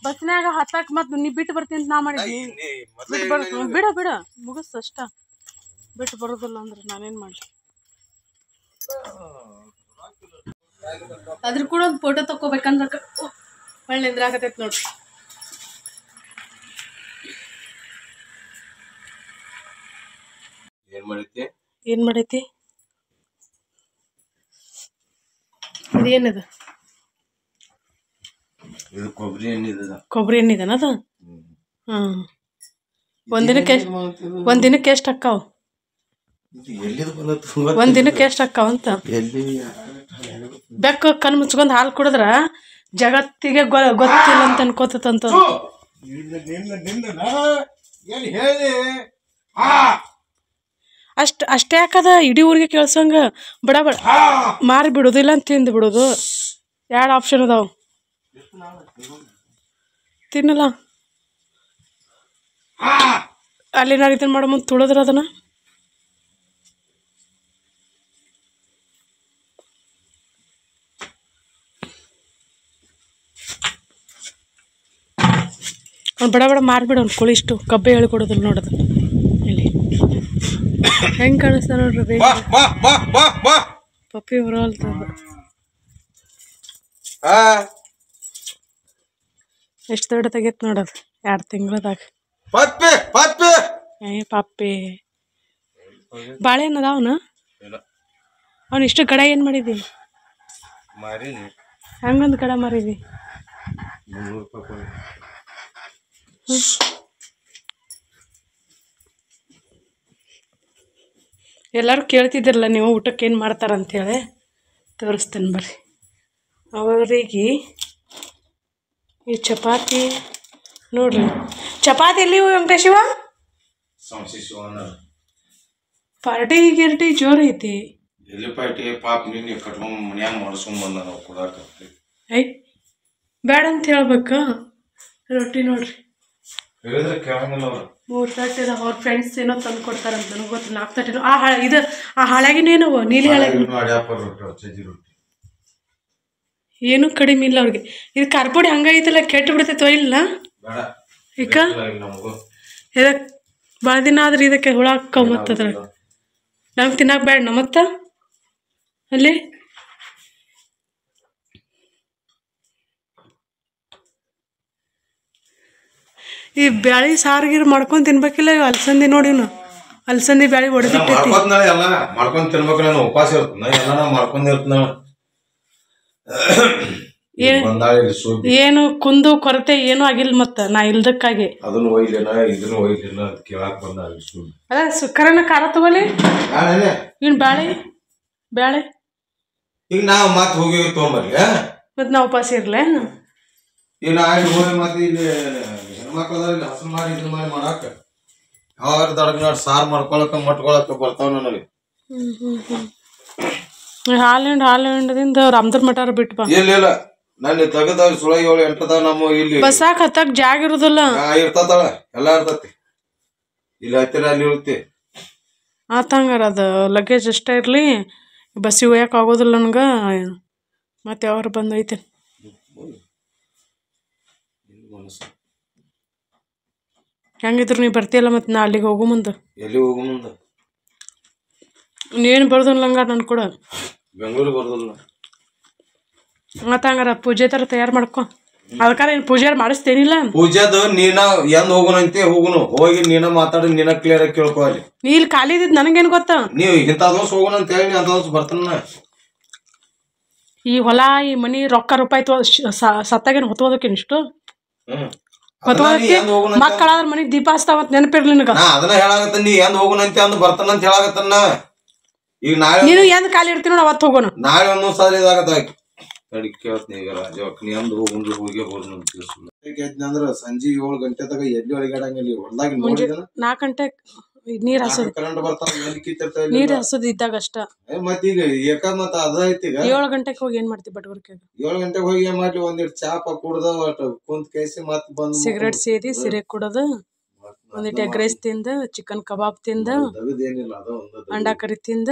ಬಸ್ನ್ಯಾಗ ಹತ್ತಾಕ್ ಮತ್ ನೀ ಬಿಟ್ಟು ಬರ್ತೀನಿ ಅಂತ ನಾ ಮಾಡಿದ್ನಿ ಬಿಟ್ಟು ಬರ್ ಬಿಡ ಬಿಡ ಮುಗಿಸ್ ಅಷ್ಟ ಬಿಟ್ಟು ಬರೋದಿಲ್ಲ ಅಂದ್ರೆ ನಾನೇನ್ ಮಾಡ್ಲಿ ಅದ್ರ ಕೂಡ ಒಂದು ಫೋಟೋ ತಗೋಬೇಕಂದ್ರ ಒಳ್ಳೆ ನಿಂದ್ರಾಕತೈತಿ ನೋಡ್ರಿ ಏನ್ ಮಾಡೈತಿ ಏನ್ ಮಾಡೈತಿ ಇದೇನದು ಇದು ಕೊಬ್ಬರಿ ಎಣ್ಣೆ ಇದ ಕೊಬ್ಬರಿ ಎಣ್ಣಿದನ ಅದು ಹ್ಮ್ ಒಂದಿನಕ್ಕೆ ಒಂದ್ ದಿನಕ್ಕೆ ಎಷ್ಟು ಅಕ್ಕಾವ ಎಲ್ಲಿದ್ ಬಂದತ್ತು ಒಂದ್ ದಿನಕ್ಕೆ ಎಷ್ಟು ಅಕ್ಕಾವ ಅಂತ ಎಲ್ಲಿ ಬೆಕ್ಕು ಕಣ್ ಮುಚ್ಕೊಂಡ್ ಹಾಲು ಕುಡಿದ್ರ ಜಗತ್ತಿಗೆ ಗೊ ಗೊತ್ತಿಲ್ಲ ಅಂತ ಅನ್ಕೋತಂತ ನಿನ್ನ ನಿನ್ನ ನಿನ್ನ ಏನ್ ಹೇಳಿ ಅಷ್ಟ್ ಅಷ್ಟೇ ಯಾಕದ ಇಡೀ ಊರಿಗೆ ಕೇಳ್ಸಂಗ ಬಡ ಬಡ ಮಾರಿ ಬಿಡೋದು ಇಲ್ಲ ಅಂತ ತಿಂದು ಬಿಡೋದು ಎರಡು ಆಪ್ಷನ್ ಅದಾವ ತಿನ್ನಲ್ಲ ಅಲ್ಲಿ ನಾನು ಇದನ್ನ ಮಾಡೋ ಮುಂದೆ ತುಳಿದ್ರ ಅದನ್ನ ಅವ್ನು ಬಡ ಬಡ ಮಾರಿಬಿಡು ಅವ್ನು ಕುಳಿ ಇಷ್ಟು ಕಬ್ಬೆ ಹೇಳ್ಕೊಡೋದಿಲ್ಲ ನೋಡೋದು ಇಲ್ಲಿ ಹೆಂಗೆ ಕಾಣಿಸ್ತಾ ನೋಡ್ರಿ ಬೇಗ ಬಾ ಬಾ ಬಾ ಬಾ ಬಾ ಪಪ್ಪಿ ಹೊರಲ್ತದ ಹಾ ಎಷ್ಟು ದೊಡ್ಡ ತೆಗೈತೆ ನೋಡೋದು ಎರಡು ತಿಂಗಳದಾಗ ಪಪ್ಪಿ ಪಪ್ಪಿ ಏ ಪಪ್ಪಿ ಬಾಳೆಹಣ್ಣು ಅದಾವನ ಇಲ್ಲ ಅವ್ನು ಇಷ್ಟು ಗಡ ಏನು ಮಾಡಿದಿ ಮಾರಿನಿ ಹಂಗೊಂದು ಗಡ ಮಾರಿದಿ ಮುನ್ನೂರು ರೂಪಾಯಿ ಕೊಡಿ ಎಲ್ಲರೂ ಕೇಳ್ತಿದ್ದಿರಲ್ಲ ನೀವು ಊಟಕ್ಕೆ ಏನು ಮಾಡ್ತಾರಂತೇಳಿ ತೋರಿಸ್ತೇನೆ ಬರ್ರಿ ಅವರಿಗೆ ಈ ಚಪಾತಿ ನೋಡ್ರಿ ಚಪಾತಿ ಎಲ್ಲಿ ವೆಂಕಟೇಶಿವ ಸಂಶಿ ಶಿವಣ್ಣ ಪಾರ್ಟಿ ಗಿರ್ಟಿ ಜೋರು ಐತಿ ಎಲ್ಲಿ ಪಾಟಿ ಪಾಪ ನಿನ್ನೆ ಕಟ್ಕೊಂಡ್ ಮನ್ಯಾಗ ಮಾಡ್ಸ್ಕೊಂಡ್ ಬಂದ ನಾವು ಕೊಡಾಕ ಐ ಬೇಡ ಅಂತ ಹೇಳ್ಬೇಕು ರೊಟ್ಟಿ ನೋಡ್ರಿ ಹೇಳಿದ್ರೆ ಕೇಳಂಗಿಲ್ಲ ಅವ್ರು ಮೂರು ತಟ್ಟೆ ಅದಾವ ಅವ್ರ ಫ್ರೆಂಡ್ಸ್ ಏನೋ ತಂದು ಕೊಡ್ತಾರಂತ ನನಗೆ ಗೊತ್ತು ನಾಲ್ಕು ತಟ್ಟೆನೋ ಆ ಹ ಇದು ಆ ಹಳಗಿನೇನು ನೀಲಿ ಹಳಗಿ ಅಡ್ಯಾಪ ರೊಟ್ಟಿ ಸಜ್ಜಿ ರೊಟ್ಟಿ ಏನೂ ಕಡಿಮೆ ಇಲ್ಲ ಅವ್ರಿಗೆ ಇದು ಕಾರ್ಪೊಡಿ ಹಂಗಾಗಿತ್ತಲ್ಲ ಕೆಟ್ಟು ಬಿಡ್ತೈತೋ ಇಲ್ಲ ಬೇಡ ಈಕ ನಮಗೂ ಇದಕ್ಕೆ ಭಾಳ ದಿನ ಆದ್ರೆ ಇದಕ್ಕೆ ಹುಳ ಹಾಕವು ಮತ್ತು ಅದ್ರಾಗ ನಮ್ಗೆ ತಿನ್ನಕ್ಕೆ ಬೇಡ ಮತ್ತ ಅಲ್ಲಿ ಈ ಬ್ಯಾಳಿ ಸಾರ್ಗಿರ್ ಮಾಡ್ಕೊಂಡು ತಿನ್ಬೇಕಿಲ್ಲ ಇವು ಅಲಸಂದಿ ನೋಡಿ ಇವ್ನು ಅಲಸಂದಿ ಬ್ಯಾಳಿ ಹೊಡೆದಿಟ್ಟೈತಿ ಮಾಡ್ಕೊಂಡ್ನಾಳೆ ಎಲ್ಲ ಮಾಡ್ಕೊಂಡ್ ತಿನ್ಬೇಕು ನಾನು ಉಪವಾಸ ಇರ್ತನ ಎಲ್ಲ ನಾ ಮಾಡ್ಕೊಂಡ್ ಇರ್ತನ ಏನ್- ಬಂದಾಳಿ ಇಲ್ಲಿ ಸೋಬಿ ಏನು ಕುಂದು ಕೊರತೆ ಏನೂ ಆಗಿಲ್ಲ ಮತ್ತು ನಾ ಇಲ್ದಕ್ಕಾಗಿ ಅದನ್ನ ಒಯ್ಲೇನ ಇದನ್ನ ಒಯ್ಲೇನ ಅಂತ ಕೇಳಾಕ್ ಬಂದಾಳಿ ಸೋಬಿ ಅದ ಸುಕ್ಕರನ ಖಾರ ತಗೋಲಿ ಇನ್ ಬ್ಯಾಳಿ ಬ್ಯಾಳೆ ಈಗ ನಾವ್ ಮತ್ ಹೋಗಿ ತೊಗೊಂಬರ್ಲಿ ಆ? ಮತ್ತು ನಾ ಉಪವಾಸ ಇರ್ಲೆ ಈಗ ನಾ ಇಲ್ಲಿ ಹೋಗಿ ಮತ್ತೆ ಇಲ್ಲಿ ಹೆಣ್ಮಕ್ಳು ಅದಾರ ಇಲ್ಲಿ ಹಸರು ಮಾಡಿ ಇದನ್ನ ಮಾಡಿ ಮಾಡಾಕ ಯಾವಾಗ ದಡಗ್ನಾಡ್ ಸಾರ್ ಮಾಡ್ಕೊಳಕ ಮಟ್ಕೊಳಕ ಬರ್ತಾವ ನನಗೆ ಹಾಲು ಹಿಂಡ್ ಹಾಲು ಹಿಂಡದಿಂದ ರಾಮದ್ರ ಮಠಾರ ಬಿಟ್ಟು ಬಾ ಇಲ್ಲ ಇಲ್ಲ ನಾನು ತೆಗದ ಸುಳ ಏಳು ಎಂಟದ ನಮ್ಮ ಇಲ್ಲಿ ಬಸ್ಸಾಕ್ ಹತ್ತಕ್ ಜಾಗ ಇರುದಿಲ್ಲ ಆ, ಇರ್ತತಳ ಎಲ್ಲ ಇರ್ತತಿ ಇಲ್ಲಿ ಹತ್ತಿರ ಅಲ್ಲಿ ಇರುತ್ತೆ ಆತಂಗಾರ ಅದು ಲಗೇಜ್ ಅಷ್ಟೇ ಇರಲಿ ಬಸ್ಸಿಗೆ ಒಯ್ಯಕ್ಕೆ ಆಗೋದಿಲ್ಲ ನನಗೆ ಮತ್ತೆ ಯಾವಾರ ಬಂದು ಐತೆ ಹೆಂಗಿದ್ರು ನೀ ಬರ್ತೀಯಲ್ಲ ಮತ್ತೆ ನಾ ಅಲ್ಲಿಗೆ ಹೋಗೋ ಮುಂದೆ ಎಲ್ಲಿ ಹೋಗು ಮುಂದ ನೀನು ಬರ್ದಲ್ಲ ಹಂಗಾರ ನನ್ ಕೂಡ ಬೆಂಗಳೂರಿಗೆ ಬರ್ದಲ್ಲ ಮತ್ತೆ ಹಂಗಾರ ಪೂಜೆ ಥರ ತಯಾರು ಮಾಡ್ಕೊ ಅದಕ್ಕಾರ ಏನು ಪೂಜೆ ಮಾಡಿಸ್ತೇನಿಲ್ಲ ಪೂಜಾದ ನೀನ ಎಂದ್ ಹೋಗುನಂತೆ ಹೋಗುನು ಹೋಗಿ ನೀನ ಮಾತಾಡಿ ನೀನ ಕ್ಲಿಯರ್ ಆಗಿ ಕೇಳ್ಕೊ ಅಲ್ಲಿ ನೀ ಇಲ್ಲಿ ಖಾಲಿ ಇದ್ದಿದ್ದು ನನಗೇನು ಗೊತ್ತಾ ನೀವು ಇಂಥ ದೋಸ್ ಹೋಗುನ ಅಂತ ಹೇಳಿ ಅಂತ ದೋಸ್ ಬರ್ತಾನ ಈ ಹೊಲ ಈ ಮನಿ ರೊಕ್ಕ ರೂಪಾಯಿ ತೋ ಸತ್ತಾಗೇನು ಹೊತ್ಕೋದಕ್ಕೇನು ಇಷ್ಟು ಹ್ಮ್ ಅದನ್ನ ನೀ ಹೊತ್ಕೋದಕ್ಕೆ ಎಂದ್ ಹೋಗುನಂತ ಮಕ್ಕಳಾದ್ರ ಮನಿಗೆ ದೀಪ ಹಚ್ತಾವತ್ ನೆನಪಿರ್ಲಿ ನಿನಗ ನಾ ಅದನ್ನ ಹೇಳಾಗತ್ತ ನೀ ಎಂದ್ ಹೋಗುನಂತೆ ಅಂದ್ ಬರ್ತಾನಂತ ಹೇಳಾಗತ್ತನ್ನ ಈಗ ನಾಳೆ ನೀನು ಎಂದ್ ಖಾಲಿ ಇರ್ತೀನಿ ನೋಡಿ ಅವತ್ತು ಹೋಗೋಣ ನಾಳೆ ಒಂದೊಂದ್ ಸಾರಿ ಇದಾಗತ್ತ ತಡಿ ಕೇಳ್ತೀನಿ ಈಗ ರಾಜವಕ್ ನೀ ಅಂದ್ ಹೋಗುಂದು ಹೋಗಿ ಹೋಗಿ ಅಂದ್ರ ಸಂಜೆ ಏಳು ಗಂಟೆ ತಗ ಎಲ್ಲಿ ಅಳಿಗಾಡಂಗಿಲ್ಲ ಹೊಲ್ದಾಗ ನೋಡಿದನ ನಾಲ್ಕು ಗಂಟೆ ನೀರು ಹಸೋದು ಕರೆಂಟ್ ಬರ್ತಾವ ಎಲ್ಲಿ ಕಿತ್ತಿರ್ತಾವ ಇಲ್ಲಿ? ನೀರು ಹಸೋದು ಇದ್ದಾಗ ಅಷ್ಟ ಏ, ಮತ್ತ್ ಈಗ ಏಕ ಮತ್ತ ಅದ ಐತಿ ಈಗ ಏಳು ಗಂಟೆಗೆ ಹೋಗಿ ಏನ್ ಮಾಡ್ತಿ ಬಡವರ್ಕೆ ಏಳು ಗಂಟೆಗೆ ಹೋಗಿ ಏನ್ ಮಾಡ್ಲಿ ಒಂದಿಟ್ ಚಾಪ ಕುಡ್ದ ಒಟ್ಟು ಕುಂತ್ ಕೈಸಿ ಮತ್ ಬಂದ್ ಸಿಗರೇಟ್ ಸೇದಿ ಸಿರೆ ಕುಡೋದು ಒಂದಿಟ್ಟು ಎಗ್ ರೈಸ್ ತಿಂದ ಚಿಕನ್ ಕಬಾಬ್ ತಿಂದ ದಗದೇನಿಲ್ಲ ಅದ ಒಂದ ಅಂಡಾ ಕರಿ ತಿಂದ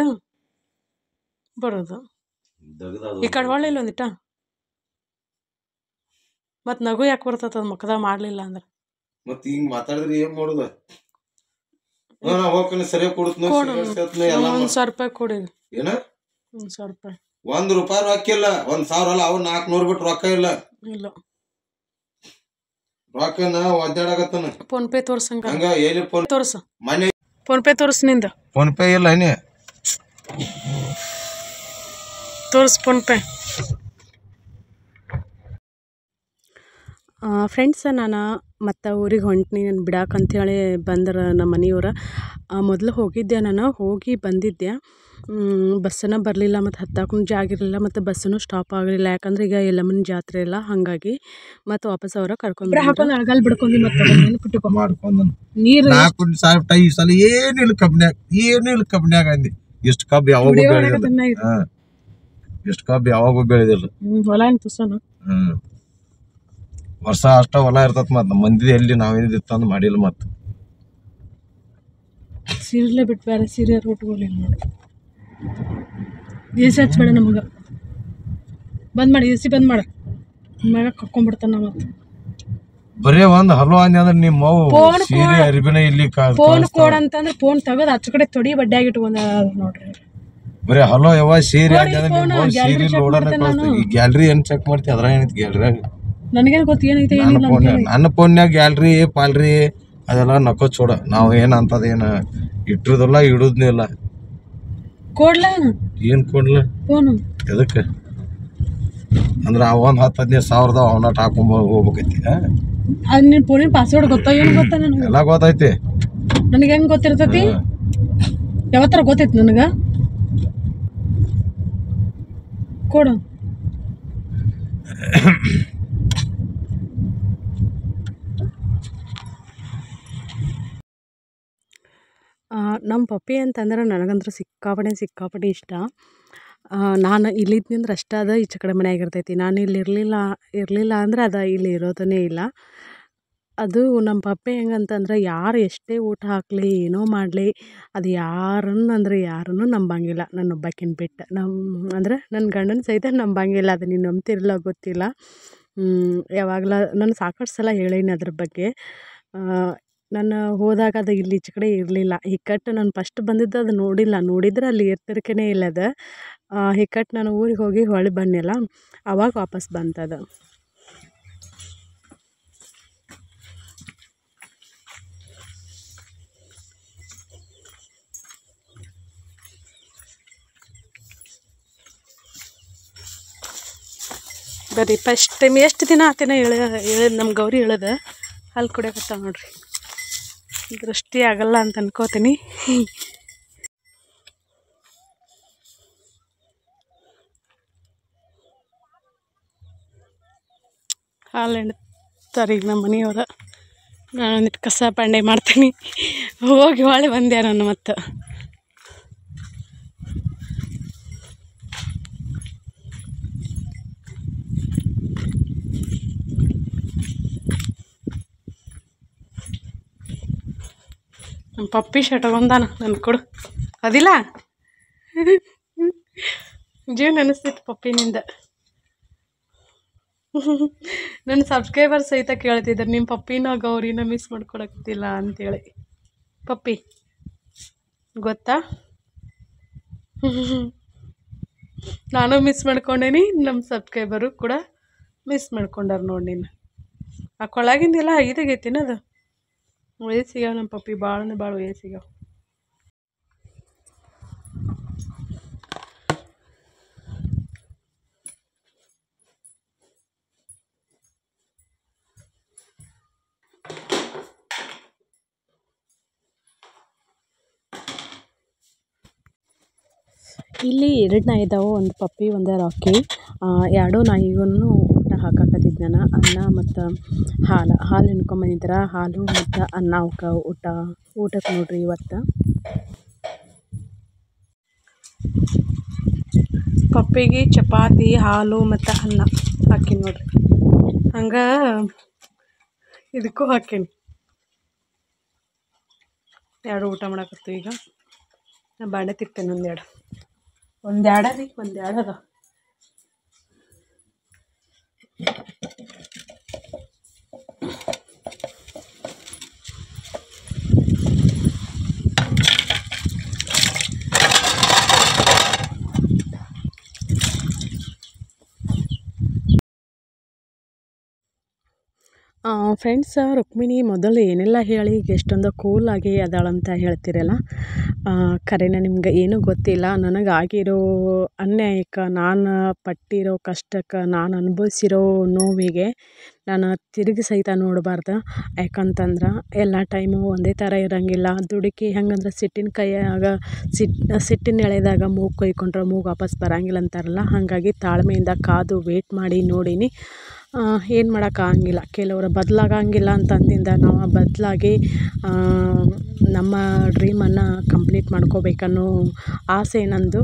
ಬರೋದು ದಗದ ಈ ಕಡೆ ಹೊಳ್ಳಿಲ್ಲ ಒಂದಿಟ ಮತ್ತು ನಗು ಯಾಕೆ ಬರ್ತದ ಮುಖದಾಗ ಮಾಡಲಿಲ್ಲ ಅಂದ್ರೆ ಮತ್ ಹಿಂಗ್ ಮಾತಾಡಿದ್ರೆ ಏನ್ ಮಾಡುದ ಹಾ, ನಾ ಹೋಗ್ತೀನಿ ಸರಿಯಾಗಿ ಕೊಡ್ತೀನಿ ಕೊಡು. ಎಲ್ಲ ಒಂದು ಸಾವಿರ ರೂಪಾಯಿ ಕೊಡಿ ಏನ ಒಂದು ಸಾವಿರ ರೂಪಾಯಿ ಒಂದ್ ರೂಪಾಯಿ ರೊಕ್ಕ ಇಲ್ಲ ಒಂದ್ ಸಾವಿರ ಅಲ್ಲ ಅವ್ ನಾಲ್ಕನೂರು ಬಿಟ್ಟು ರೊಕ್ಕ ಇಲ್ಲ ಇಲ್ಲ ರೊಕ್ಕನ ಒದ್ದಾಡಕತ್ತಾನ ಫೋನ್ ಪೇ ತೋರ್ಸಂಗ ಹಂಗ ಎಲ್ಲಿ ಫೋನ್ ತೋರ್ಸು ಮನೆ ಫೋನ್ ಪೇ ತೋರ್ಸು ನಿಂದ ಫೋನ್ ಪೇ ಇಲ್ಲ ಏನೇ ತೋರ್ಸು ಫೋನ್ ಪೇ ಫ್ರೆಂಡ್ಸ ನಾನು ಮತ್ತು ಊರಿಗೆ ಹೊಂಟ್ನಿ ನಾನು ಬಿಡಾಕ ಅಂಥೇಳಿ ಬಂದ್ರೆ ನಮ್ಮ ಮನೆಯವ್ರು ಮೊದಲು ಹೋಗಿದ್ದೆ ನಾನು ಹೋಗಿ ಬಂದಿದ್ದೆ ಬಸ್ಸನ್ನು ಬರಲಿಲ್ಲ ಮತ್ತು ಹತ್ತಾಕು ಜಾಗ ಇರಲಿಲ್ಲ ಮತ್ತು ಬಸ್ಸನ್ನು ಸ್ಟಾಪ್ ಆಗಲಿಲ್ಲ ಯಾಕಂದ್ರೆ ಈಗ ಎಲ್ಲಮ್ಮನ ಜಾತ್ರೆ ಇಲ್ಲ ಹಾಗಾಗಿ ಮತ್ತು ವಾಪಸ್ ಅವರ ಕರ್ಕೊಂಡು ಹಾಕೊಂಡು ಅಳಗಾಲ್ ಬಿಡ್ಕೊಂಡು ಮತ್ತೆ ನೆನಪಿಟ್ಟುಕೊ ಮಾಡ್ಕೊಂಡ್ ನೀರು ನಾಲ್ಕು ಸಾವಿರ ಟೈ ಈ ಸಲ ಏನಿಲ್ಲ ಕಬ್ನ್ಯಾಗ ಏನಿಲ್ಲ ಕಬ್ನ್ಯಾಗ ಅಂದಿ ಇಷ್ಟು ಕಬ್ಬು ಯಾವಾಗೂ ಬೆಳೆದಿಲ್ಲ ಹಾ ಇಷ್ಟು ಕಬ್ಬು ಯಾವಾಗೂ ಬೆಳೆದಿಲ್ಲ ಹೊಲ ಏನು ತುಸನು ಹ್ಮ್ ವರ್ಷ ಅಷ್ಟ ಹೊಲ ಇರ್ತತ್ ಮತ್ ಮಂದಿ ಎಲ್ಲಿ ನಾವೇನಿದ್ದು ಅಂದ್ ಮಾಡಿಲ್ಲ ಮತ್ ಸೀರೆಲೇ ಬಿಟ್ಟು ಬೇರೆ ಸೀರೆ ಉಟ್ಕೊಳ್ಳಿಲ್ಲ ನೋಡಿ ಎ ಸಿ ಹಚ್ಬೇಡ ನಮಗೆ ಬಂದ್ ಮಾಡಿ ಎ ಸಿ ಬಂದ್ ಮಾಡ ಮ್ಯಾಗ ಕಕ್ಕೊಂಡ್ಬಿಡ್ತಾನ ಮತ್ತೆ ಬರೇ ಒಂದ್ ಹಲೋ ಅಂದಿ ಅಂದ್ರೆ ನಿಮ್ಮ ಅವು ಫೋನ್ ಸೀರೆ ಅರಿಬಿನ ಇಲ್ಲಿ ಕಾ- ಫೋನ್ ಕೋಡ್ ಅಂತಂದ್ರೆ ಫೋನ್ ತೆಗೆದು ಆಚೆ ಕಡೆ ತೊಡಿ ಬಡ್ಡಿಯಾಗಿ ಇಟ್ಕೊಂಡ ನೋಡ್ರಿ ಬರೇ ಹಲೋ ಯಾವ ಸೀರೆ ಅಂದಿ ಅಂದ್ರೆ phone, ನಿಮ್ಮ gallery ಸೀರೆ check ನೋಡೋಣ ಮಾಡ್ತೇನೆ ನಾನು. ಈ ಗ್ಯಾಲ್ರಿ ಏನ್ ಚೆಕ್ ಮಾಡ್ತಿ ಅದ್ರ ಏನೈತಿ ಗ್ಯಾಲ್ರಿಯಾಗ ನನಗೇನು ಗೊತ್ತು ಏನೈತೆ ನನ್ನ ಏನಿಲ್ಲ ಫೋನ್ ನನ್ನ ಫೋನ್ಯಾಗ ಗ್ಯಾಲ್ರಿ ಪಾಲ್ರಿ ಅದೆಲ್ಲ ನಕ್ಕೋ ಚೋಡ ನಾವ್ ಏನ್ ಅಂತದೇನ ಇಟ್ಟಿರೋದಿಲ್ಲ ಇಡುದ್ನೂ ಇಲ್ಲ ಕೋಡ್ಲ ಏನ್ ಕೊಡ್ಲ ಫೋನು ಎದಕ್ಕೆ ಅಂದ್ರೆ ಆ ಒಂದ್ ಹತ್ತು ಹದಿನೈದು ಸಾವಿರದ ಅವನ ಹಾಕೊಂಡ್ ಹೋಗ್ಬೇಕೈತಿ ಆ? ಅದು ನಿನ್ನ ಫೋನಿನ ಪಾಸ್ವರ್ಡ್ ಗೊತ್ತಾ ಏನು ಗೊತ್ತಾ ನನಗೆ ಎಲ್ಲ ಗೊತ್ತೈತಿ ನನಗೆ ಹೆಂಗೆ ಗೊತ್ತಿರ್ತೈತಿ ಯಾವತ್ತರ ಗೊತ್ತೈತಿ ನನಗೆ ಕೊಡು ನಮ್ಮ ಪಪ್ಪಿ ಅಂತಂದ್ರೆ ನನಗಂತೂ ಸಿಕ್ಕಾಪಟ್ಟೆ ಸಿಕ್ಕಾಪಟ್ಟೆ ಇಷ್ಟ ಆ, ನಾನು ಇಲ್ಲಿದ್ನಂದ್ರೆ ಅಷ್ಟೇ ಅದ ಈಚೆ ಕಡೆ ಮನ್ಯಾಗ ಇರ್ತೈತಿ ನಾನು ಇಲ್ಲಿ ಇರಲಿಲ್ಲ ಇರಲಿಲ್ಲ ಅಂದ್ರೆ ಅದು ಇಲ್ಲಿ ಇರೋದೇ ಇಲ್ಲ ಅದು ನಮ್ಮ ಪಪ್ಪಿ ಹೆಂಗಂತಂದ್ರೆ ಯಾರು ಎಷ್ಟೇ ಊಟ ಹಾಕಲಿ ಏನೋ ಮಾಡಲಿ ಅದು ಯಾರನ್ನ ಅಂದ್ರೆ ಯಾರನ್ನೂ ನಂಬಂಗಿಲ್ಲ ನನ್ನ ಒಬ್ಬಾಕಿನ ಬಿಟ್ಟು ನಮ್ಮ ಅಂದ್ರೆ ನನ್ನ ಗಂಡನ ಸಹಿತ ನಂಬಂಗಿಲ್ಲ ಅದು ನೀನು ನಂಬ್ತಿರಲ್ಲ ಗೊತ್ತಿಲ್ಲ ಯಾವಾಗಲ ನಾನು ಸಾಕಷ್ಟು ಸಲ ಹೇಳೀನಿ ಅದ್ರ ಬಗ್ಗೆ ಆ, ನಾನು ಹೋದಾಗ ಅದು ಇಲ್ಲಿ ಈಚೆ ಕಡೆ ಇರಲಿಲ್ಲ ಹಿಕ್ಕಟ್ಟು ನಾನು ಫಸ್ಟ್ ಬಂದಿದ್ದು ಅದು ನೋಡಿಲ್ಲ ನೋಡಿದ್ರೆ ಅಲ್ಲಿ ಇರ್ತಿರ್ಕೇ ಇಲ್ಲ ಅದು ಹಿಕ್ಕಟ್ಟು ನಾನು ಊರಿಗೆ ಹೋಗಿ ಹೊಳ್ಳಿ ಬನ್ನಿಲ್ಲ ಅವಾಗ ವಾಪಸ್ ಬಂತದು ಬರ್ರಿ ಫಸ್ಟ್ ಟೈಮ್ ಎಷ್ಟು ದಿನ ಆತೇನ ಹೇಳ ಹೇಳದ್ ನಮ್ಮ ಗೌರಿ ಹೇಳದ ಅಲ್ಲಿ ಕುಡಿಯಕತ್ತಾವ ನೋಡ್ರಿ ದೃಷ್ಟಿ ಆಗಲ್ಲ ಅಂತ ಅನ್ಕೋತೀನಿ ಹಾಲು ಎಣ್ತಾರೆ ಈಗ ನಮ್ಮ ಮನೆಯವ್ರ ನಾನು ಒಂದಿಟ್ಟು ಕಸ ಬಂಡೆ ಮಾಡ್ತೀನಿ ಹೋಗಿ ಹೊಳೆ ಬಂದೆ ನಾನು ಮತ್ತು ನಮ್ಮ ಪಪ್ಪಿ ಶರ್ಟ್ ಬಂದಾನ ನನ್ ಕೊಡು ಅದಿಲ್ಲ ಜೀವನ ಅನಿಸ್ತಿತ್ತು ಪಪ್ಪಿನಿಂದ ನನ್ನ ಸಬ್ಸ್ಕ್ರೈಬರ್ ಸಹಿತ ಕೇಳ್ತಿದ್ದಾರೆ ನಿಮ್ಮ ಪಪ್ಪಿನ ಗೌರಿನ ಮಿಸ್ ಮಾಡ್ಕೊಳಕ್ತಿಲ್ಲ ಅಂತೇಳಿ ಪಪ್ಪಿ ಗೊತ್ತಾ ನಾನು ಮಿಸ್ ಮಾಡ್ಕೊಂಡೇನಿ ನಮ್ಮ ಸಬ್ಸ್ಕ್ರೈಬರು ಕೂಡ ಮಿಸ್ ಮಾಡ್ಕೊಂಡಾರ ನೋಡಿ ನೀನು ಆ ಕೊಳಗಿಂದೆಲ್ಲ ಇದಾಗೈತಿನ ಅದು ವಯಸ್ಸಿಗ್ಯಾವ ನಮ್ಮ ಪಪ್ಪಿ ಭಾಳ ಅಂದ್ರೆ ಭಾಳ ವಯಸ್ಸಿಗ್ಯಾವ ಇಲ್ಲಿ ಎರಡು ನಾಯಿ ಇದ್ದಾವೆ ಒಂದು ಪಪ್ಪಿ ಒಂದು ರಾಕಿ ಎರಡೂ ನಾಯಿಗೂ ಊಟ ಹಾಕಾಕತ್ತಿದ್ದು ನಾನು ಅನ್ನ ಮತ್ತು ಹಾಲು ಹಾಲು ಹಿಂಡ್ಕೊಂಬಂದಿದ್ರ ಹಾಲು ಮತ್ತು ಅನ್ನ ಅವಕ್ಕೆ ಊಟ ಊಟಕ್ಕೆ ನೋಡ್ರಿ ಇವತ್ತು ಪಪ್ಪಿಗೆ ಚಪಾತಿ ಹಾಲು ಮತ್ತು ಅನ್ನ ಹಾಕೀನಿ ನೋಡ್ರಿ ಹಂಗೆ ಇದಕ್ಕೂ ಹಾಕೀನಿ ಎರಡು ಊಟ ಮಾಡಕತ್ತೀವಿ ಈಗ ನಾ ಬಾಂಡೆ ತಿಕ್ತೇನೆ ಒಂದೆರಡು ಒಂದೆರಡು ರೀ ಒಂದೆರಡು ಅದ ಫ್ರೆಂಡ್ಸ್ ರುಕ್ಮಿಣಿ ಮೊದಲು ಏನೆಲ್ಲ ಹೇಳಿ ಈಗ ಎಷ್ಟೊಂದು ಕೂಲಾಗಿ ಅದಾಳಂತ ಹೇಳ್ತಿರಲ್ಲ ಖರೇನ ನಿಮ್ಗೆ ಏನೂ ಗೊತ್ತಿಲ್ಲ ನನಗೆ ಆಗಿರೋ ಅನ್ಯಾಯಕ್ಕೆ ನಾನು ಪಟ್ಟಿರೋ ಕಷ್ಟಕ್ಕೆ ನಾನು ಅನುಭವಿಸಿರೋ ನೋವಿಗೆ ನಾನು ತಿರುಗಿ ಸಹಿತ ನೋಡಬಾರ್ದು ಯಾಕಂತಂದ್ರೆ ಎಲ್ಲ ಟೈಮು ಒಂದೇ ಥರ ಇರೋಂಗಿಲ್ಲ ದುಡುಕಿ ಹೆಂಗಂದ್ರೆ ಸಿಟ್ಟಿನ ಕೈಯಾಗ ಸಿಟ್ಟು ಸಿಟ್ಟಿನ ಎಳೆದಾಗ ಮೂಗು ಕೊಯ್ಕೊಂಡ್ರೆ ಮೂಗು ವಾಪಸ್ ಬರೋಂಗಿಲ್ಲ ಅಂತಾರಲ್ಲ ಹಾಗಾಗಿ ತಾಳ್ಮೆಯಿಂದ ಕಾದು ವೇಟ್ ಮಾಡಿ ನೋಡೀನಿ ಏನು ಮಾಡೋಕ್ಕಾಗಂಗಿಲ್ಲ ಕೆಲವರು ಬದಲಾಗಂಗಿಲ್ಲ ಅಂತ ಅಂದಿಂದ ನಾವು ಬದಲಾಗಿ ನಮ್ಮ ಡ್ರೀಮನ್ನು ಕಂಪ್ಲೀಟ್ ಮಾಡ್ಕೋಬೇಕನ್ನೋ ಆಸೆ ನಂದು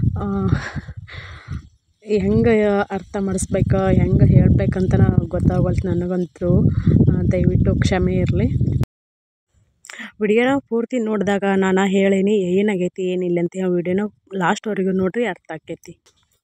ಹೆಂಗೆ ಅರ್ಥ ಮಾಡಿಸ್ಬೇಕು ಹೆಂಗೆ ಹೇಳ್ಬೇಕಂತ ಗೊತ್ತಾಗವಲ್ತು ನನಗಂತೂ ದಯವಿಟ್ಟು ಕ್ಷಮೆ ಇರಲಿ ವಿಡಿಯೋನ ಪೂರ್ತಿ ನೋಡಿದಾಗ ನಾನು ಹೇಳೀನಿ ಏನಾಗೈತಿ ಏನಿಲ್ಲ ಅಂತ ಆ ವಿಡಿಯೋನ ಲಾಸ್ಟ್ವರೆಗೂ ನೋಡ್ರಿ ಅರ್ಥ ಆಕೈತಿ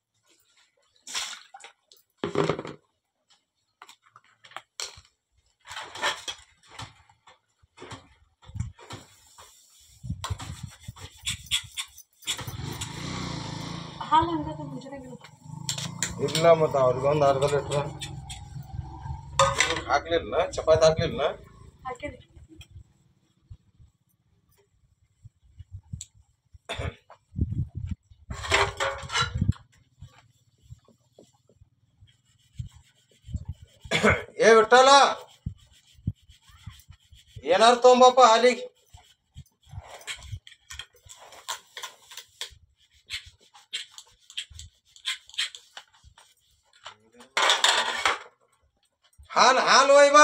ಇಲ್ಲ ಮತ್ತೆ ಅವ್ರಿಗೊಂದು ಅರ್ಧ ಲೀಟ್ರ್ ಹಾಕ್ಲಿಲ್ಲ ಚಪಾತಿ ಹಾಕ್ಲಿಲ್ಲ ಏ ಬಿಟ್ಟಲ್ಲ ಏನಾರು ತೊಗೊಂಬಪ್ಪ ಹಾಲಿಗೆ ಹಾಲು ಹಾಲು ಒಯ್ಬಾ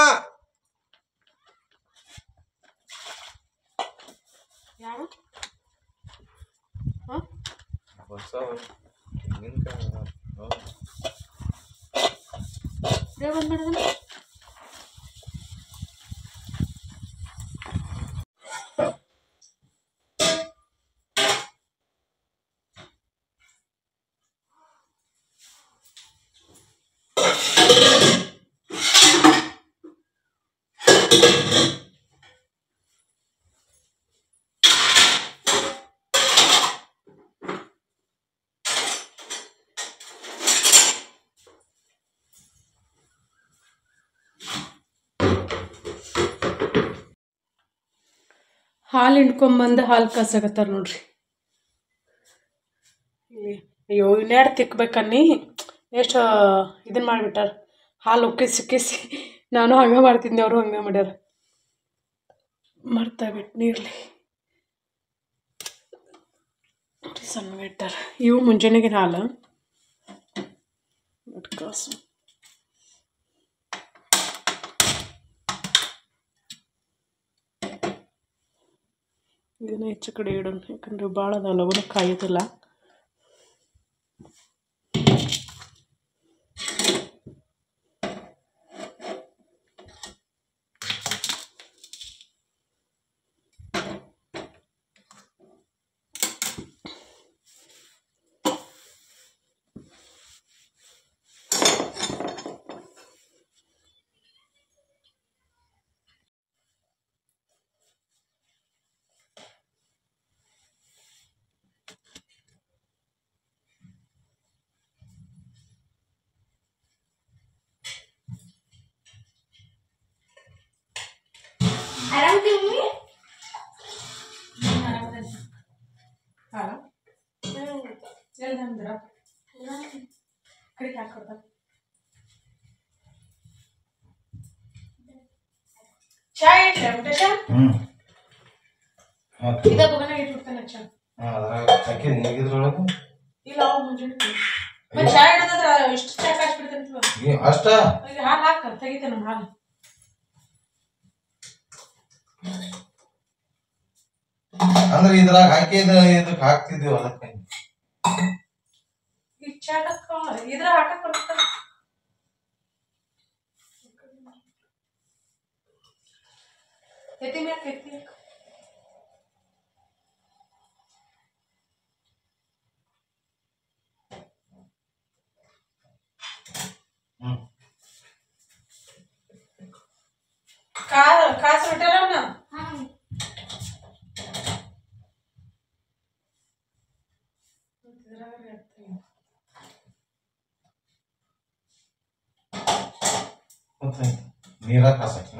ಯಾರು ಹೊಸ ತೆಂಗಿನ್ಕಾಯಿ ಹ್ಮ್. ಹಾಲು ಹಿಂಡ್ಕೊಂಬಂದು ಹಾಲು ಕಾಸಾಕತ್ತಾರ ನೋಡ್ರಿ ಇಲ್ಲಿ ಅಯ್ಯೋ ಇನ್ಯಾರು ತಿಕ್ಬೇಕನ್ನಿ ಎಷ್ಟು ಇದನ್ನು ಮಾಡಿಬಿಟ್ಟಾರ ಹಾಲು ಉಕ್ಕಿಸಿ ಉಕ್ಕಿಸಿ ನಾನು ಹಂಗೆ ಮಾಡ್ತಿದ್ದೆ ಅವರು ಹಂಗೆ ಮಾಡ್ಯಾರ ಮರ್ತಾ ಬಿಟ್ಟು ನೀರ್ಲಿ ನೋಡಿ ಸಣ್ಣಗೆ ಇಟ್ಟಾರ ಇವು ಮುಂಜಾನೆಗಿನ ಹಾಲು ಒಟ್ಟು ಕಾಸು ಇದನ್ನ ಹೆಚ್ಚು ಕಡೆ ಇಡೋಣ ಯಾಕಂದ್ರೆ ಭಾಳ ಅದ ಲಗುನ ಕಾಯೋದಿಲ್ಲ ಚಾ ಇಟ್ರೆ ಊಟ ಚಾ ಹ್ಮ್ ಹಾಕಿ ಇದ ಬಗನ ಇಟ್ಬಿಡ್ತಾನೆ ಚಾ ಅದ್ರಾಗ ಹಾಕಿದ್ ನೀಗಿದ್ರೊಳಗೆ ಇಲ್ಲ ಅವ ಮುಂಜಾನೆ ಮತ್ತೆ ಚಾ ಇಡೋದಾದ್ರ ಇಷ್ಟು ಚಾ ಕಾಯಿಸ್ಬಿಡ್ತೇನೆ ಈ ಅಷ್ಟ ಈಗ ಹಾಲು ಹಾಕ ತೆಗಿತೇನೆ ನಮ್ಮ ಹಾಲು ಅಂದ್ರೆ ಇದ್ರಾಗ ಹಾಕಿದ ಇದಕ್ ಹಾಕ್ತಿದ್ವಿ ಅದಕ್ಕೆ ಈ ಚಾಟಕ್ಕ ಇದ್ರ ಹಾಕಕ್ ಬರುತ್ತ ಎತ್ತಿ ಮ್ಯಾಕ್ ಎತ್ತಿ ಮ್ಯಾಕ್. ಹ್ಮ್ ಕಾ ಕಾಸು ಬಿಟ್ಟಲ್ಲ ಅವ್ನ ಮತ್ತೆ ನೀರ ಕಾಸಕ್ನ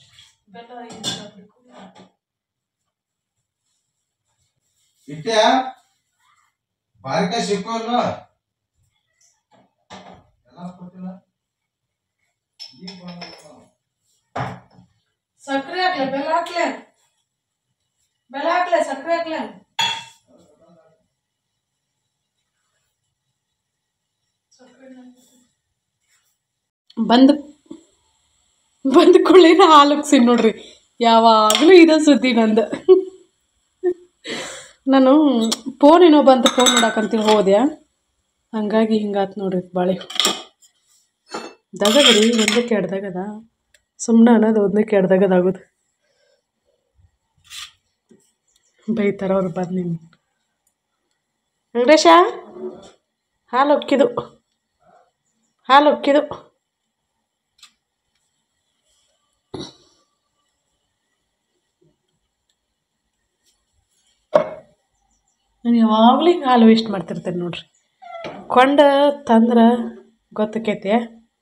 ಇಟ್ಟೆ ಬಾರಿಕಾಯಿ ಸಿಕ್ಕೋಲ್ಲ ಎಲ್ಲ ಕೊಟ್ಟಿಲ್ಲ ಈಗ ಬಂದವು. ಸಕ್ಕರೆ ಹಾಕ್ಲೆ ಬೆಲ್ಲ ಹಾಕ್ಲೆ ಬೆಲ್ಲ ಹಾಕ್ಲೆ ಸಕ್ಕರೆ ಹಾಕ್ಲೆ ಬಂದ್ ಬಂದ ಕೊಳ್ಳಿನ ಹಾಲು ಉಗ್ಸಿನ್ ನೋಡ್ರಿ ಯಾವಾಗಲೂ ಇದ ಸುದ್ದಿ ನಂದು ನಾನು ಫೋನ್ ಏನೋ ಬಂತು ಫೋನ್ ನೋಡಕ್ಕಂತೇಳಿ ಹೋದೆ ಹಂಗಾಗಿ ಹಿಂಗಾತ್ ನೋಡ್ರಿ ಬಾಳೆ ದಗದ್ರಿ ಒಂದಕ್ಕೆ ಎಡ್ದಾಗದ ಸುಮ್ಮನೆ ಅನ್ನೋದು ಒಂದಕ್ಕೆ ಎಡ್ದಾಗದಾಗೋದು ಬೈತಾರ ಅವ್ರು ಬಂದು ನಿನ್ನ ವೆಂಕಟೇಶ ಹಾಲು ಒಕ್ಕಿದು ಹಾಲು ಒಕ್ಕಿದು ನಾನು ಯಾವಾಗಲೂ ಹಿಂಗೆ ಹಾಲು ವೇಸ್ಟ್ ಮಾಡ್ತಿರ್ತೇನೆ ನೋಡ್ರಿ ಕೊಂಡ ತಂದ್ರೆ ಗೊತ್ತಕೈತೆ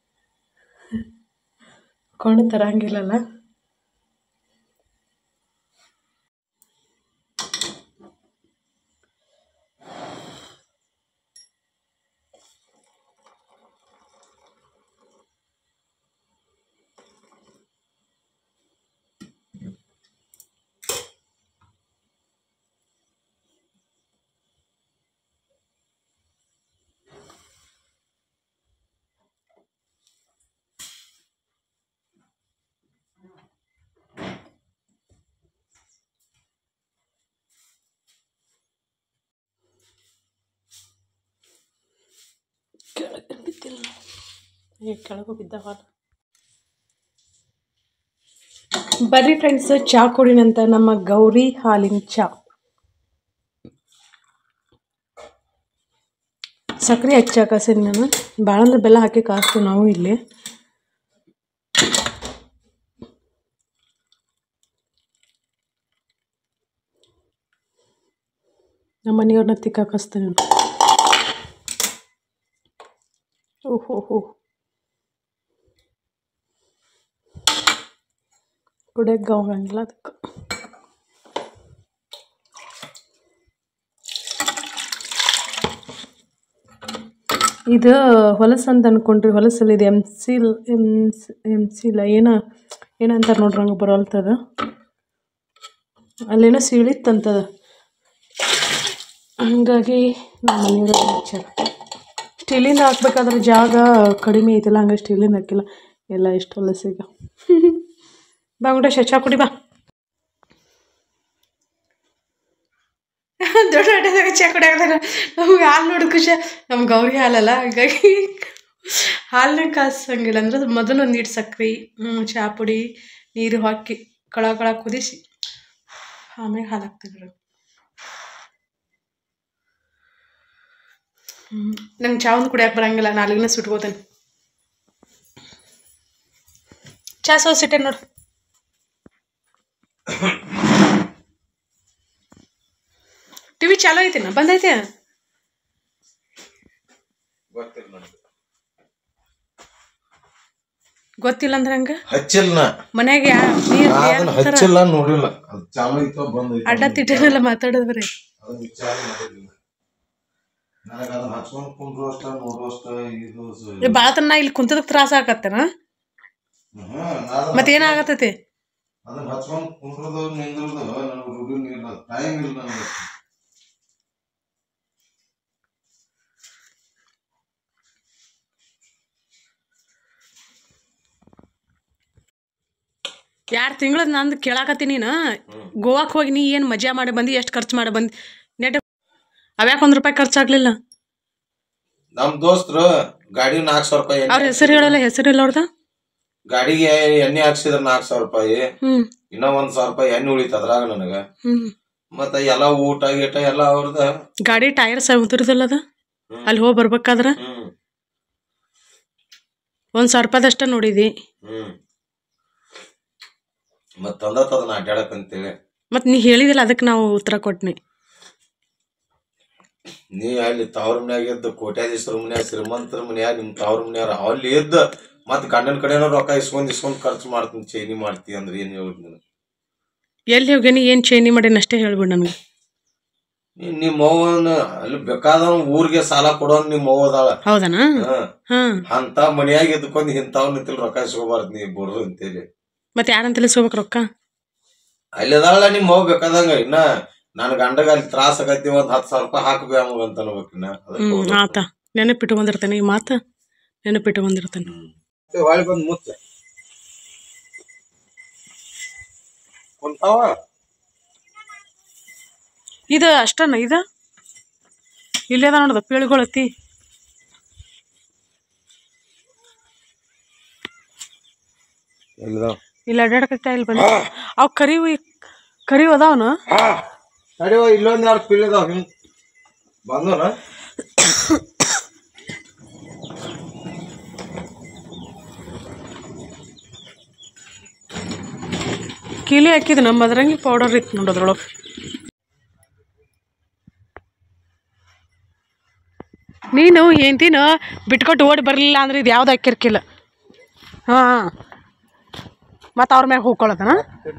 ಕೊಂಡು ತರಂಗಿಲ್ಲಲ್ಲ ಕೆಳಗೆ ಬಿದ್ದಿಲ್ಲ ಈಗ ಕೆಳಗೆ ಬಿದ್ದ ಹಾಲು ಬರ್ರಿ ಫ್ರೆಂಡ್ಸ್ ಚಾ ಕುಡಿನಂತ ನಮ್ಮ ಗೌರಿ ಹಾಲಿನ ಚಾ ಸಕ್ಕರೆ ಹಚ್ಚಿ ಹಾಕಸೀನಿ ನಾನು ಭಾಳ ಅಂದ್ರೆ ಬೆಲ್ಲ ಹಾಕಿ ಕಾಸ್ತೀವಿ ನಾವು ಇಲ್ಲಿ ನಮ್ಮ ಮನೆಯವ್ರನ್ನ ತಿಕ್ಕಾಕಸ್ತೀನಿ ನಾನು ಓಹೋ ಹೋ ಕುಡಿಯಕ್ಕೆ ಹೋಗಂಗಿಲ್ಲ ಅದಕ್ಕೆ ಇದು ಹೊಲಸು ಅಂತ ಅನ್ಕೊಂಡ್ರಿ ಹೊಲಸಲ್ಲಿ ಇದು ಎಮ್ ಸಿಲ್ ಎಮ್ ಎಮ್ ಸಿಲ ಏನೋ ಏನಂತಾರೆ ನೋಡ್ರಿ ಹಂಗೆ ಬರೋಲ್ತದ ಅಲ್ಲೇನೋ ಸೀಳಿತ್ತಂತದ ಹಂಗಾಗಿ ನಮ್ಮ ಮನೆಯವ್ರು ಹಚ್ಚಾರ ಸ್ಟೀಲಿಂದ ಹಾಕ್ಬೇಕಾದ್ರೆ ಜಾಗ ಕಡಿಮೆ ಐತಿಲ್ಲ ಹಂಗೆ ಸ್ಟೀಲಿಂದ ಹಾಕಿಲ್ಲ ಎಲ್ಲ ಎಷ್ಟು ಹೊಲಸಿಗ ಬಾ ಗುಂಡೇಶ ಚಾ ಕುಡಿ ಬಾ ದೊಡ್ಡ ಹೊಟ್ಟೆದಾಗ ಚಾ ಕುಡಿಯಾಕತ್ತಾರ ನಮ್ಗೆ ಹಾಲು ನೋಡೋದು ಖುಷಿ ನಮ್ಮ ಗೌರಿ ಹಾಲಲ್ಲ ಹಾಗಾಗಿ ಹಾಲನ್ನ ಕಾಸಂಗಿಲ್ಲ ಅಂದ್ರೆ ಅದು ಮೊದಲು ಒಂದು ಇಟ್ಟು ಸಕ್ರೆ ಚಹಾ ಪುಡಿ ನೀರು ಹಾಕಿ ಕಳ ಕಳ ಕುದಿಸಿ ಆಮೇಲೆ ಹಾಲು ಹಾಕ್ತಿದ್ರು ನಂಗೆ ಚಾ ಒಂದು ಕುಡಿಯಕ್ಕೆ ಬರಂಗಿಲ್ಲ ನಾಲ್ಗಿನ ಸುಟ್ಕೋತೇನೆ ಚಾ ಸೋಸಿಟ್ಟೆ ನೋಡು ಟಿ ವಿ ಚಾಲೂ ಐತಿನ ಬಂದೈತೆ ಗೊತ್ತಿಲ್ಲ ನನಗೆ ಗೊತ್ತಿಲ್ಲ ಅಂದ್ರೆ ಹಂಗೆ ಹಚ್ಚಿಲ್ಲ ನಾ ಮನ್ಯಾಗ ಯಾ ನೀರು ನಾ ಅದನ್ನ ಹಚ್ಚಿಲ್ಲ ನೋಡಿಲ್ಲ ಅದು ಚಾಲು ಐತೋ ಬಂದೈತೋ ಅಡ್ಡ ತಿಟ್ಟನೆಲ್ಲ ಮಾತಾಡೋದು ಬರೀ ಅದನ್ನ ವಿಚಾರ ಮಾಡಿಲ್ಲ ನನಗೆ ಅದನ್ನ ಹಚ್ಕೊಂಡು ಕುಂಡ್ರು ಅಷ್ಟ ನೋಡು ಅಷ್ಟ ಇದು ಸ- ಭಾಳ ತನ ಇಲ್ಲಿ ಕುಂತದಕ್ಕೆ ತ್ರಾಸ ಆಗತ್ತೇನ ಹ್ಮ್, ನಾ ಅದನ್ನ- ಮತ್ತೆ ಏನಾಗತ್ತೈತಿ ಅದನ್ನ ಹಚ್ಕೊಂಡು ಕುಂಡ್ರದು ನಿಂದ್ರದು ನನಗೆ ರೂಢಿನ ಇಲ್ಲ ಟೈಮ್ ಇಲ್ಲ ನನಗೆ ಎರಡು ತಿಂಗಳು ನಂದು ಕೇಳಾಕತ್ತೀನಿ ನೀನು ಗೋವಾಕ್ಕೆ ಹೋಗಿ ನೀ ಏನು ಮಜಾ ಮಾಡಿ ಬಂದು ಎಷ್ಟು ಖರ್ಚು ಮಾಡಿ ಬಂದು ನೆಟ್ ಅವ್ಯಾಕೆ ಒಂದು ರೂಪಾಯಿ ಖರ್ಚಾಗ್ಲಿಲ್ಲ ನಮ್ ದೋಸ್ತರು ಗಾಡಿ ನಾಲ್ಕು ಸಾವಿರ ರೂಪಾಯಿ ಎಣ್ಣೆ ಅವ್ರ ಹೆಸರು ಹೇಳಲ್ಲ ಹೆಸರು ಇಲ್ಲ ಅವ್ರದ್ದು ಗಾಡಿಗೆ ಎಣ್ಣೆ ಹಾಕ್ಸಿದ್ರ ನಾಲ್ಕು ಸಾವಿರ ರೂಪಾಯಿ ಹ್ಞೂ ಇನ್ನ ಒಂದ್ ಸಾವಿರ ರೂಪಾಯಿ ಎಣ್ಣೆ ಉಳಿತ ಅದ್ರಾಗ ನನಗ ಹ್ಞೂ ಮತ್ತ ಎಲ್ಲಾ ಊಟ ಗೀಟ ಎಲ್ಲ ಅವ್ರದ ಗಾಡಿ ಟೈರ್ ಉದುರಿದಲ್ಲ ಅದು ಅಲ್ಲಿ ಹೋಗಿ ಬರ್ಬೇಕಾದ್ರೆ ಹ್ಮ್ ಒಂದು ಸಾವಿರ ರೂಪಾಯಿದಷ್ಟ ನೋಡಿದಿ ಹ್ಮ್ ಮತ್ತ ತಂದತ್ ಅದನ್ನ ಅಡ್ಡಾಡಕ್ ಅಂತೇಳಿ ಮತ್ತು ನೀ ಹೇಳಿದಿಲ್ಲ ಅದಕ್ಕೆ ನಾವು ಉತ್ತರ ಕೊಟ್ನಿ ನೀ ಅಲ್ಲಿ ತವ್ರ ಮನ್ಯಾಗ ಇದ್ದ ಕೋಟ್ಯಾಧೀಶ್ವರ ಮನ್ಯಾಗ ಶ್ರೀಮಂತರ ಮನ್ಯಾಗ ನಿಮ್ ತವ್ರ ಮನ್ಯಾಗ ಅಲ್ಲಿ ಇದ್ದ ಮತ್ ಗಂಡನ ಕಡೆನೋ ರೊಕ್ಕ ಇಸ್ಕೊಂಡ್ ಇಸ್ಕೊಂಡ್ ಖರ್ಚು ಮಾಡ್ತೀನಿ ಚೈನಿ ಮಾಡ್ತಿ ಅಂದ್ರೆ ಏನ್ ಹೇಳುದು ನೀನು ಎಲ್ಲಿ ಹೋಗ್ಯಾನಿ ಏನು ಚೇಂಜ್ ಮಾಡೀನಿ ಅಷ್ಟೇ ಹೇಳ್ಬಿಡು ನನಗೆ ನೀನ್ ನಿಮ್ಮ ಅವ್ವನ ಅಲ್ಲಿ ಬೇಕಾದವ್ ಊರಿಗೆ ಸಾಲ ಕೊಡೋನ್ ನಿಮ್ಮ ಅವ್ವ ಅದಾಳ ಹೌದನಾ ಹ್ಮ್. ಹಾಂ ಅಂತ ಮನ್ಯಾಗ ಇದ್ಕೊಂಡ್ ಇಂಥವ್ ನಿಂತಿಲ್ ರೊಕ್ಕ ಇಸ್ಕೋಬಾರ್ದು ನೀ ಬಡ್ದು ಅಂತೇಳಿ ಮತ್ತೆ ಯಾರಂತ ತಿಳಿಸ್ಕೋಬೇಕು ರೊಕ್ಕ ಅಲ್ಲಿ ಅದಾಳ ನಿಮ್ಮ ಅವ್ವ ಬೇಕಾದಂಗ ಇನ್ನ ನನ್ ಗಂಡಗ ಅಲ್ಲಿ ತ್ರಾಸ ಆಗೈತಿ ಒಂದ್ ಹತ್ತು ಸಾವಿರ ರೂಪಾಯಿ ಹಾಕ್ಬೇ ಅವಾಗ ಅಂತ ಅನ್ಬೇಕು ಇನ್ನ ಅದಕ್ಕೆ ಹ್ಞೂ ಹೋಗ್ಬೇಕು. ಆತ ನೆನಪಿಟ್ಕೊಂಡಿರ್ತೇನೆ ಈ ಮಾತು ನೆನಪಿಟ್ಕೊಂಡಿರ್ತೇನೆ ಮತ್ತೆ ಹೊಳ್ಳಿ ಬಂದ್ ಮುಚ್ಚ ಕುಂತಾವ ಇದು ಅಷ್ಟನ ಇದು ಇಲ್ಲದ ನೋಡದ ಪೇಳಿಗೊಳತಿ ಎಲ್ಲಿದಾವ್ ಇಲ್ಲಿ ಅಡ್ಡಾಡಕತ್ತ ಇಲ್ಲಿ ಬಂದ ಅವು ಕರಿವು ಕರಿವು ಅದಾವನು ತಡಿವ ಇಲ್ಲೊಂದ್ ಎರಡು ಪಿಳಿದಾವ್ ಹಿಂಗ್ ಬಂದನ ಕೀಲಿ ಹಾಕಿದ್ ನಮ್ಮ ಅದ್ರಂಗಿ ಪೌಡರ್ ಇತ್ತು ನೋಡಿ ಅದ್ರೊಳಗೆ ನೀನು ಏಂತಿನ ಬಿಟ್ಕೊಟ್ಟು ಓಡಿ ಬರಲಿಲ್ಲ ಅಂದ್ರೆ ಇದು ಯಾವ್ದು ಹಾಕಿರ್ಕಿಲ್ಲ ಹಾಂ ಮತ್ತು ಅವ್ರ ಮ್ಯಾಗ ಹೋಗ್ಕೊಳ್ಳೋದನ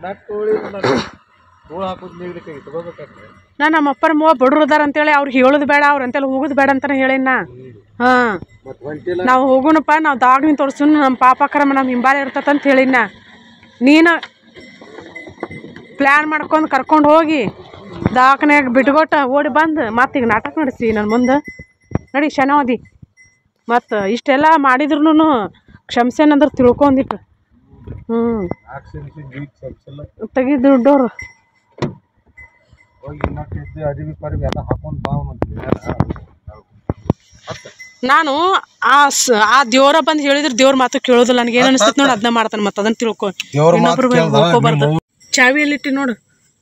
ನಾ ನಮ್ಮ ಅಪ್ಪರ ಮೂವ ಬಡ್ರು ಅದಾರ ಅಂತೇಳಿ ಅವ್ರಿಗೆ ಹೇಳೋದು ಬೇಡ ಅವ್ರ ಅಂತೇಳಿ ಹೋಗೋದು ಬೇಡ ಅಂತಾನೆ ಹೇಳಿನ ಹಾಂ ನಾವು ಹೋಗೋಣಪ್ಪ ನಾವು ದಾಗ್ನಿ ತೋರ್ಸುನ್ ನಮ್ಮ ಪಾಪಕರಮ ನಮ್ಮ ಹಿಂಬಾಲ ಇರ್ತದಂತ ಹೇಳಿನ ನೀನು ಪ್ಲ್ಯಾನ್ ಮಾಡ್ಕೊಂಡು ಕರ್ಕೊಂಡು ಹೋಗಿ ದವಾಖಾನ್ಯಾಗ ಬಿಟ್ಕೊಟ್ಟು ಓಡಿ ಬಂದು ಮತ್ತೆ ಈಗ ನಾಟಕ ನಡೆಸಿ ನನ್ನ ಮುಂದೆ ನಡಿ ಶನವದಿ ಮತ್ತು ಇಷ್ಟೆಲ್ಲ ಮಾಡಿದ್ರು ಕ್ಷಮಿಸೇನಂದ್ರೆ ತಿಳ್ಕೊಂಡಿಟ್ಟು ಹ್ಞೂ ತೆಗಿ ದುಡ್ಡವ್ರು ಅರಿವಿ ಪರಿವಿ ಎಲ್ಲ ಹಾಕೊಂಡ್ ಬಾವ್ ನಾನು ಆ ಸ ಆ ದೇವ್ರ ಬಂದು ಹೇಳಿದ್ರೆ ದೇವ್ರ ಮಾತು ಕೇಳೋದಿಲ್ಲ ನನಗೆ ಏನು ಅನಿಸ್ತೈತೆ ನೋಡಿ ಅದನ್ನ ಮಾಡ್ತಾನೆ ಮತ್ತೆ ಅದನ್ನ ತಿಳ್ಕೊ ದೇವ್ರ ಮಾತ್ ಇನ್ನೊಬ್ರ ಮೇಲೆ ಕೇಳ್ದ, ಹೋಗ್ಕೋಬಾರ್ದು ನಿಮ್ಮ ಚಾವಿ ಎಲ್ಲಿಟ್ಟಿ ನೋಡು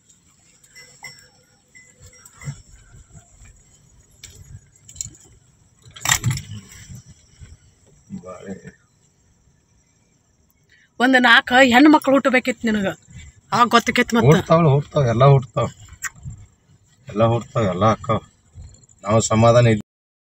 ಒಂದು ನಾಲ್ಕು ಹೆಣ್ಣು ಮಕ್ಳು ಹುಟ್ಟಬೇಕಿತ್ತು ನಿನಗೆ ಆಗ ಗೊತ್ತಕ್ಕಿತ್ತು ಮತ್ತೆ ಹುಡ್ತಾವ್ ಹುಡ್ತಾವ್ ಎಲ್ಲ ಹುಡ್ತಾವ್ ಎಲ್ಲ ಹುಡ್ತಾವ್ ಎಲ್ಲ ಹಾಕಾವ್ ನಾವು ಸಮಾಧಾನ ಇಲ್ಲ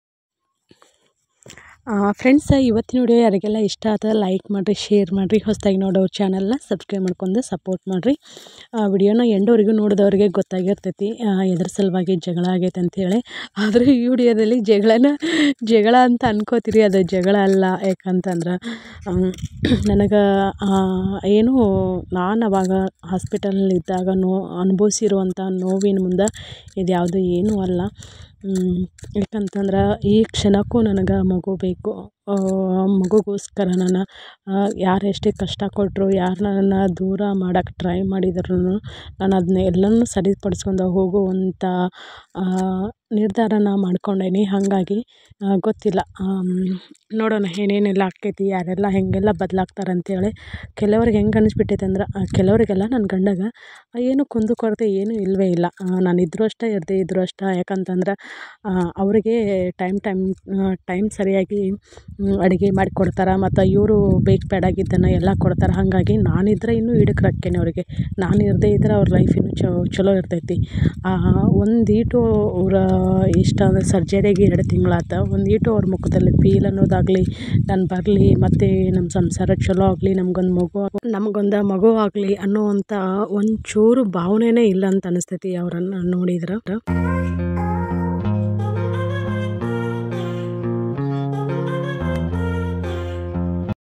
ಫ್ರೆಂಡ್ಸ್ ಇವತ್ತಿನ ವಿಡಿಯೋ ಯಾರಿಗೆಲ್ಲ ಇಷ್ಟ ಆದ ಲೈಕ್ ಮಾಡಿರಿ ಶೇರ್ ಮಾಡಿರಿ ಹೊಸದಾಗಿ ನೋಡೋರು ಚಾನಲ್ನ ಸಬ್ಸ್ಕ್ರೈಬ್ ಮಾಡ್ಕೊಂಡು ಸಪೋರ್ಟ್ ಮಾಡಿರಿ ವಿಡಿಯೋನ ಎಂಡವರೆಗೂ ನೋಡಿದವ್ರಿಗೆ ಗೊತ್ತಾಗಿರ್ತೈತಿ ಆ, ಎದ್ರ ಸಲುವಾಗಿ ಜಗಳ ಆಗೈತೆ ಅಂಥೇಳಿ ಆದರೆ ಈ ವಿಡಿಯೋದಲ್ಲಿ ಜಗಳನ ಜಗಳ ಅಂತ ಅನ್ಕೋತೀರಿ ಅದು ಜಗಳ ಅಲ್ಲ ಯಾಕಂತಂದ್ರೆ ನನಗೆ ಏನು ನಾನು ಅವಾಗ ಹಾಸ್ಪಿಟಲ್ನಲ್ಲಿ ಇದ್ದಾಗ ನೋ ಅನುಭವಿಸಿರುವಂಥ ನೋವಿನ ಮುಂದೆ ಇದ್ಯಾವುದು ಏನೂ ಅಲ್ಲ ಹ್ಮ್, ಯಾಕಂತಂದ್ರೆ ಈ ಕ್ಷಣಕ್ಕೂ ನನಗೆ ಮಗು ಬೇಕು ಆ, ಮಗುಗೋಸ್ಕರ ನಾನು ಯಾರು ಎಷ್ಟೇ ಕಷ್ಟ ಕೊಟ್ಟರು ಯಾರು ನನ್ನನ್ನು ದೂರ ಮಾಡೋಕ್ಕೆ ಟ್ರೈ ಮಾಡಿದ್ರು ನಾನು ಅದನ್ನ ಎಲ್ಲನೂ ಸರಿಪಡಿಸ್ಕೊಂಡು ಹೋಗುವಂಥ ಆ, ನಿರ್ಧಾರನ ಮಾಡ್ಕೊಂಡೇನಿ ಹಾಗಾಗಿ ಆ, ಗೊತ್ತಿಲ್ಲ ಆಮ್, ನೋಡೋಣ ಏನೇನೆಲ್ಲ ಆಕ್ಕೈತಿ ಯಾರೆಲ್ಲ ಹೇಗೆಲ್ಲ ಬದಲಾಗ್ತಾರೆ ಅಂತೇಳಿ ಕೆಲವ್ರಿಗೆ ಹೆಂಗೆ ಅನಿಸ್ಬಿಟ್ಟೈತೆ ಅಂದ್ರೆ ಆ, ಕೆಲವರಿಗೆಲ್ಲ ನನ್ನ ಗಂಡಗ ಏನು ಕುಂದು ಕೊರತೆ ಏನೂ ಇಲ್ಲವೇ ಇಲ್ಲ ನಾನು ಇದ್ದರೂ ಅಷ್ಟೇ ಇರದೇ ಇದ್ದರೂ ಅಷ್ಟೇ ಯಾಕಂತಂದ್ರೆ ಆ, ಅವರಿಗೆ ಟೈಮ್ ಟೈಮ್ ಟೈಮ್ ಸರಿಯಾಗಿ ಅಡುಗೆ ಮಾಡಿಕೊಡ್ತಾರೆ ಮತ್ತು ಇವರು ಬೇಕು ಬೇಡಾಗಿದ್ದನ್ನು ಎಲ್ಲ ಕೊಡ್ತಾರೆ ಹಾಗಾಗಿ ನಾನಿದ್ರೆ ಇನ್ನೂ ಇಡಕ್ಕೆ ರಕ್ಕೇನೆ ಅವರಿಗೆ ನಾನು ಇರದೇ ಇದ್ರೆ ಅವ್ರ ಲೈಫ್ ಇನ್ನೂ ಚೊ ಚಲೋ ಇರ್ತೈತಿ ಒಂದೀಟು ಅವರ ಇಷ್ಟ ಅಂದರೆ ಸರ್ಜರಿಗೆ ಎರಡು ತಿಂಗಳಾತ ಒಂದೀಟು ಅವ್ರ ಮುಖದಲ್ಲಿ ಫೀಲ್ ಅನ್ನೋದಾಗಲಿ ನಾನು ಬರಲಿ ಮತ್ತು ನಮ್ಮ ಸಂಸಾರ ಚಲೋ ಆಗಲಿ ನಮ್ಗೊಂದು ಮಗು ನಮಗೊಂದು ಮಗು ಆಗಲಿ ಅನ್ನೋವಂಥ ಒಂಚೂರು ಭಾವನೆನೇ ಇಲ್ಲ ಅಂತ ಅನಿಸ್ತೈತಿ ಅವರನ್ನು ನೋಡಿದ್ರೆ